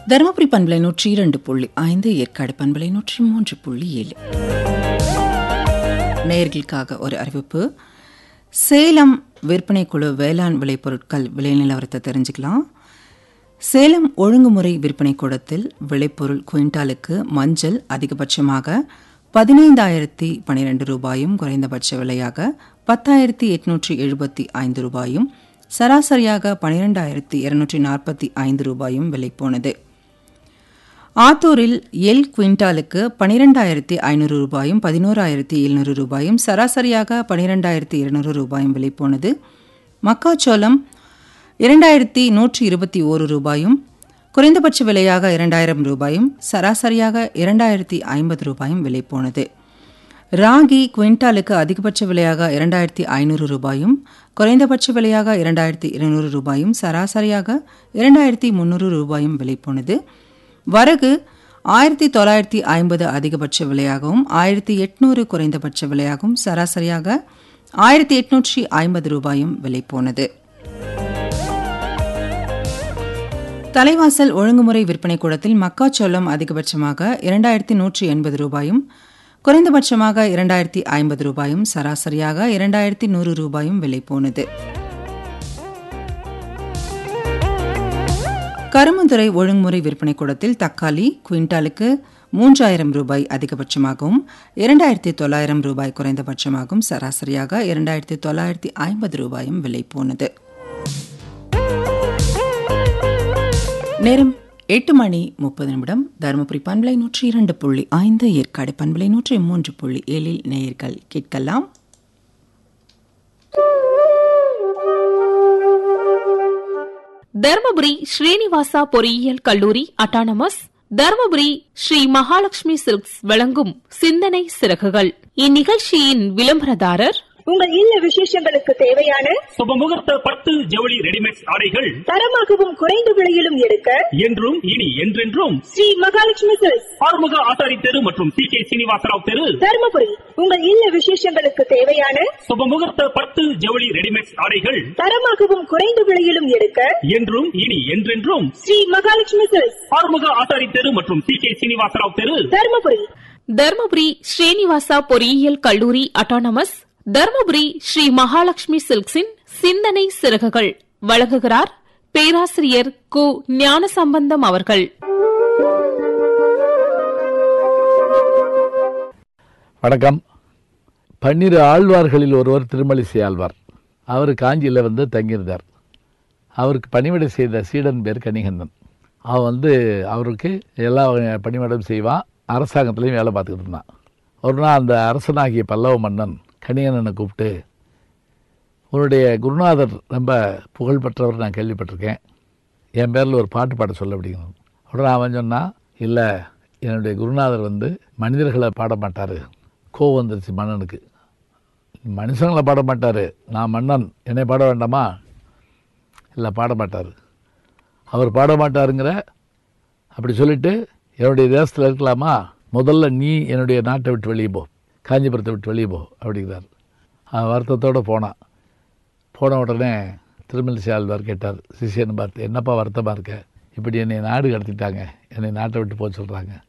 தருமபுரி பண்பலை நூற்றி இரண்டு புள்ளி ஐந்து ஏற்காடு பண்பலை நூற்றி மூன்று புள்ளி ஏழு நேயர்களுக்காக ஒரு அறிவிப்பு சேலம் விற்பனை குழு வேளாண் விளைபொருட்கள் விலை நிலவரத்தை தெரிஞ்சுக்கலாம் சேலம் ஒழுங்குமுறை விற்பனை கூடத்தில் விளைபொருள் குவிண்டாலுக்கு மஞ்சள் அதிகபட்சமாக பதினைந்தாயிரத்தி பனிரெண்டு ரூபாயும் குறைந்தபட்ச விலையாக பத்தாயிரத்தி எட்நூற்றி எழுபத்தி ஐந்து ரூபாயும் சராசரியாக பனிரெண்டாயிரத்தி இருநூற்றி நாற்பத்தி ஐந்து ரூபாயும் விலை போனது ஆத்தூரில் எல் குவிண்டாலுக்கு பனிரெண்டாயிரத்தி ஐநூறு ரூபாயும் பதினோராயிரத்தி எழுநூறு ரூபாயும் சராசரியாக பனிரெண்டாயிரத்தி இருநூறு ரூபாயும் விலை போனது மக்காச்சோளம் இரண்டாயிரத்தி நூற்றி இருபத்தி ஓரு ரூபாயும் குறைந்தபட்ச விலையாக இரண்டாயிரம் ரூபாயும் சராசரியாக இரண்டாயிரத்தி ஐம்பது ரூபாயும் விலை போனது ராகி குவிண்டாலுக்கு அதிகபட்ச விலையாக இரண்டாயிரத்தி ஐநூறு ரூபாயும் குறைந்தபட்ச விலையாக இரண்டாயிரத்தி இருநூறு ரூபாயும் சராசரியாக இரண்டாயிரத்தி முந்நூறு ரூபாயும் விலை போனது வரகு ஆயிரத்தி தொள்ளாயிரத்தி ஐம்பது அதிகபட்ச விலையாகவும் ஆயிரத்தி எட்நூறு குறைந்தபட்ச விலையாகவும் சராசரியாக ஆயிரத்தி எட்நூற்றி ஐம்பது ரூபாயும் விலை போனது தலைவாசல் ஒழுங்குமுறை விற்பனை கூடத்தில் மக்காச்சோளம் அதிகபட்சமாக இரண்டாயிரத்தி நூற்றி எண்பது ரூபாயும் குறைந்தபட்சமாக இரண்டாயிரத்தி ஐம்பது ரூபாயும் சராசரியாக இரண்டாயிரத்தி நூறு ரூபாயும் விலை போனது கருமந்துறை ஒழுங்குமுறை விற்பனை கூடத்தில் தக்காளி குவிண்டாலுக்கு மூன்றாயிரம் ரூபாய் அதிகபட்சமாகவும் இரண்டாயிரத்தி தொள்ளாயிரம் ரூபாய் குறைந்தபட்சமாகவும் சராசரியாக இரண்டாயிரத்தி தொள்ளாயிரத்தி ஐம்பது ரூபாயும் விலை போனது நேரம் எட்டு மணி முப்பது நிமிடம் தருமபுரி பண்பலை நூற்றி இரண்டு புள்ளி ஐந்து ஏற்காடு பண்பலை நூற்றி மூன்று புள்ளி ஏழில் நேயர்கள் கேட்கலாம் தர்மபுரி ஸ்ரீனிவாசா பொறியியல் கல்லூரி அட்டானமஸ் தர்மபுரி ஸ்ரீ மகாலட்சுமி சில்க்ஸ் வழங்கும் சிந்தனை சிறகுகள் இந்நிகழ்ச்சியின் விளம்பரதாரர் உங்கள் இல்ல விசேஷங்களுக்கு தேவையான சுபமுகூர்த்த பட்டு ஜவுளி ரெடிமேட் ஆடைகள் தரமாகவும் குறைந்த விலையிலும் எடுக்க என்றும் இனி என்றென்றும் ஸ்ரீ மகாலட்சுமி சில்க்ஸ் ஆறுமுக ஆசாரி தெரு மற்றும் சி கே சீனிவாசராவ் தெரு தருமபுரி உங்கள் இல்ல விசேஷங்களுக்கு தேவையான சுபமுகூர்த்த பட்டு ஜவுளி ரெடிமேட் ஆடைகள் தரமாகவும் குறைந்த விலையிலும் எடுக்க என்றும் இனி என்றென்றும் ஸ்ரீ மகாலட்சுமி சில்க்ஸ் ஆறுமுக ஆசாரி தெரு மற்றும் சி கே சீனிவாசராவ் தெரு தருமபுரி தர்மபுரி ஸ்ரீனிவாசா பொறியியல் கல்லூரி அட்டானமஸ் தர்மபுரி ஸ்ரீ மகாலட்சுமி சில்க்ஸின் சிந்தனை சிறகுகள் வழங்குகிறார் பேராசிரியர் கு ஞானசம்பந்தம் அவர்கள் வணக்கம் பன்னிரு ஆழ்வார்களில் ஒருவர் திருமலிசை ஆழ்வார் அவர் காஞ்சியில் வந்து தங்கியிருந்தார் அவருக்கு பணிவிடை செய்த சீடன் பேர் கணிகந்தன் அவன் வந்து அவருக்கு எல்லா வகையான பணிவிடம் செய்வான் அரசாங்கத்துலேயும் வேலை பார்த்துக்கிட்டு இருந்தான் ஒரு நாள் அந்த அரசனாகிய பல்லவ மன்னன் கணிகண்ணனை கூப்பிட்டு உன்னுடைய குருநாதர் ரொம்ப புகழ்பெற்றவர் நான் கேள்விப்பட்டிருக்கேன் என் பேரில் ஒரு பாட்டு பாட சொல்ல அப்படிங்கிறது உடனே அவன் சொன்னான் இல்லை என்னுடைய குருநாதர் வந்து மனிதர்களை பாட மாட்டார் கோவம் வந்துருச்சு மன்னனுக்கு மனுஷங்களை பாட மாட்டார் நான் மன்னன் என்னை பாட வேண்டாமா இல்லை பாட மாட்டார் அவர் பாட மாட்டாருங்கிற அப்படி சொல்லிட்டு என்னுடைய தேசத்தில் இருக்கலாமா முதல்ல நீ என்னுடைய நாட்டை விட்டு வெளியே போ காஞ்சிபுரத்தை விட்டு வெளியே போ அப்படிங்கிறார் அவன் வருத்தத்தோடு போனான் போன உடனே திருமலிசை ஆழ்வார் கேட்டார் சிஷியனை பார்த்து என்னப்பா வருத்தமாக இருக்க இப்படி என்னை நாடு கடத்திட்டாங்க என்னை நாட்டை விட்டு போக சொல்கிறாங்க